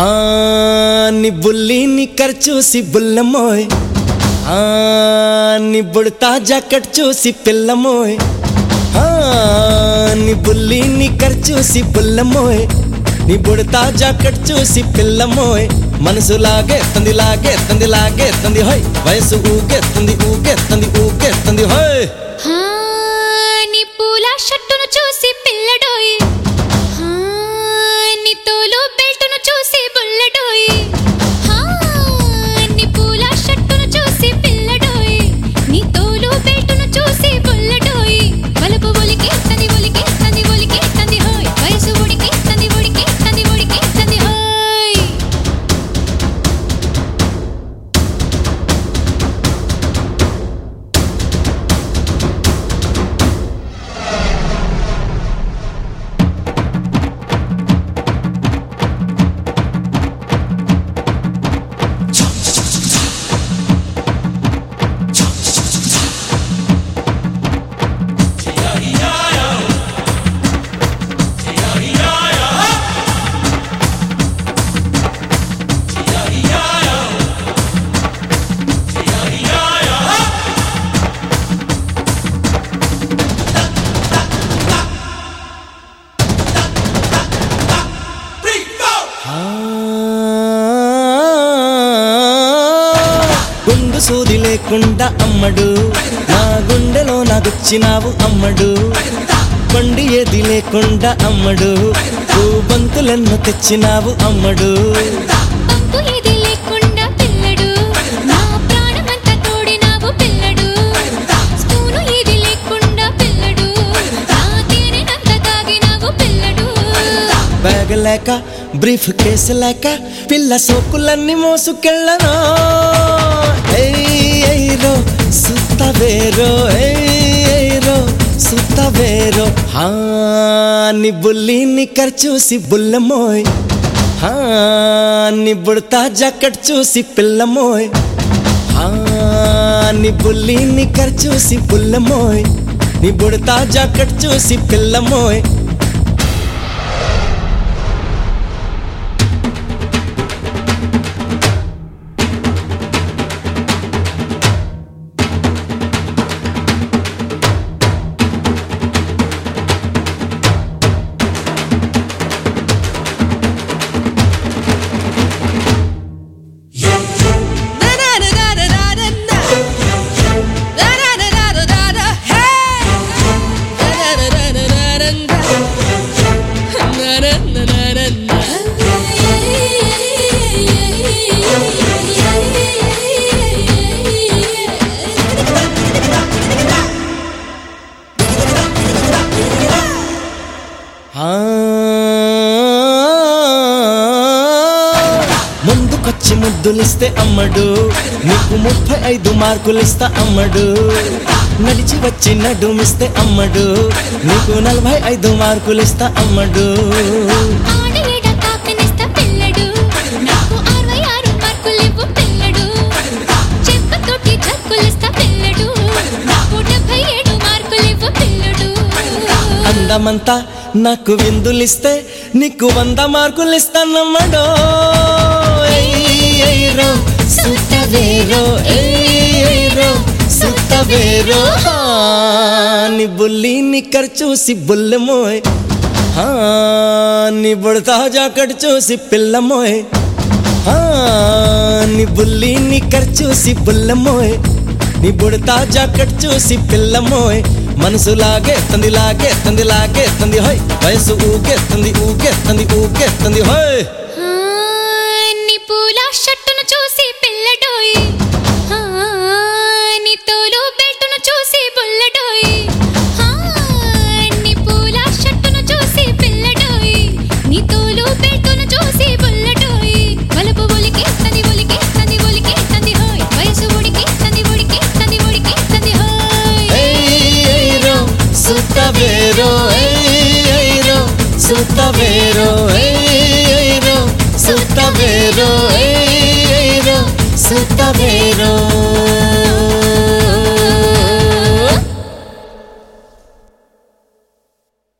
ఆ నీ బుల్లి నీ చూసి బుల్లమోయ్ ఆ నీ బుడతా జాకెట్ చూసి పిల్లమోయ్ ఆ నీ బుల్లి నీ చూసి బుల్లమోయ్ నీ బుడతా జాకెట్ చూసి పిల్లమోయ్ మనసు లాగేస్తుంది లాగేస్తుంది లాగేస్తుంది హోయ్ వయసు ఊగేస్తుంది ఊగేస్తుంది ఊగేస్తుంది హోయ్ హా, నీ పూల షర్టును చూసి పిల్లడోయ్ హా, నీ తోలు బెల్టును చూసి బుల్లడోయ్ హా, నీ పూల షర్టును చూసి పిల్లడోయ్ నీ తోలు బెల్టును చూసి బుల్లడోయ్ వలపు ఒలికేస్తుంది ఒలికేస్తుంది ఒలికేస్తుంది హోయ్ వయసు ఉడికేస్తుంది ఉడికేస్తుంది ఉడికేస్తుంది హోయ్ ఆ, గుండు సూది లేకుండా అమ్మడు నా గుండెలో నాకొచ్చినావు అమ్మడు బండి ఏది లేకుండా అమ్మడు బంతులెన్నో తెచ్చినావు అమ్మడు పంపు ఏది లేకుండా పిల్లడు నా ప్రాణమంతా తోడినావు పిల్లడు స్పూను ఏది లేకుండా పిల్లడు నా తేనెనంత తాగినావు పిల్లడు బ్యాగ్ లేక బ్రీఫ్ కేసు లేక పిల్ల సోకులన్నీ మోసుకెళ్ళను ఏరో సుత్తవేరో ఏరో సుత్తవేరో హా నీ బుల్లి నీ చూసి బుల్లమోయ్ హా నీ బుడతా జాకెట్ చూసి పిల్లమోయ్ హా నీ బుల్లి నీ చూసి బుల్లమోయ్ నీ బుడతా జాకెట్ చూసి పిల్లమోయ్ ఆ ముందుకొచ్చి ముద్దులిస్తే అమ్మడు నీకు ముప్పై ఐదు మార్కులిస్తా అమ్మడు నడిచి వచ్చి నడుమిస్తే అమ్మడు నీకు నలభై ఐదు మార్కులిస్తా అమ్మడు ఆడేడ కాకనిస్తా పిల్లడు నాకు అరవై ఆరు మార్కులివ్వు పిల్లడు చెప్పుతోటి జక్కులిస్తా పిల్లడు నాకు డెబ్బై ఏడు మార్కులివ్వు పిల్లడు అందమంతా నాకు విందులిస్తే నీకు వంద మార్కులిస్తానమ్మడో ఏయ్రో సుత్తవేరో ఏయ్రో సుత్తవేరో హా, నీ బుల్లి నిక్కర్ చూసి బుల్లమోయ్ హా, నీ బుడతా జాకెట్ చూసి పిల్లమోయ్ హా, నీ బుల్లి నిక్కర్ చూసి బుల్లమోయ్ నీ బుడతా జాకెట్ చూసి పిల్లమోయ్ మనసు లాగేస్తుంది లాగేస్తుంది లాగేస్తుంది హోయ్ వయసు ఊగేస్తుంది ఊగేస్తుంది ఊగేస్తుంది హోయ్ ఆ, నీ పూల షర్టును చూసి పిల్లడోయ్ ఆ, నీ తోలు బెల్టును చూసి బుల్లడోయ్ ఆ, నీ పూల షర్టును చూసి పిల్లడోయ్ నీ తోలు బెల్టును చూసి బుల్లడోయ్ వలపు ఒలికేస్తుంది ఒలికేస్తుంది ఒలికేస్తుంది హోయ్ వయసు ఉడికేస్తుంది ఉడికేస్తుంది ఉడికేస్తుంది హోయ్ ఏయ్రో సుత్తవేరో ఏయ్రో సుత్తవేరో ఏయ్రో సుత్తవేరో ఏయ్రో సుత్తవేరో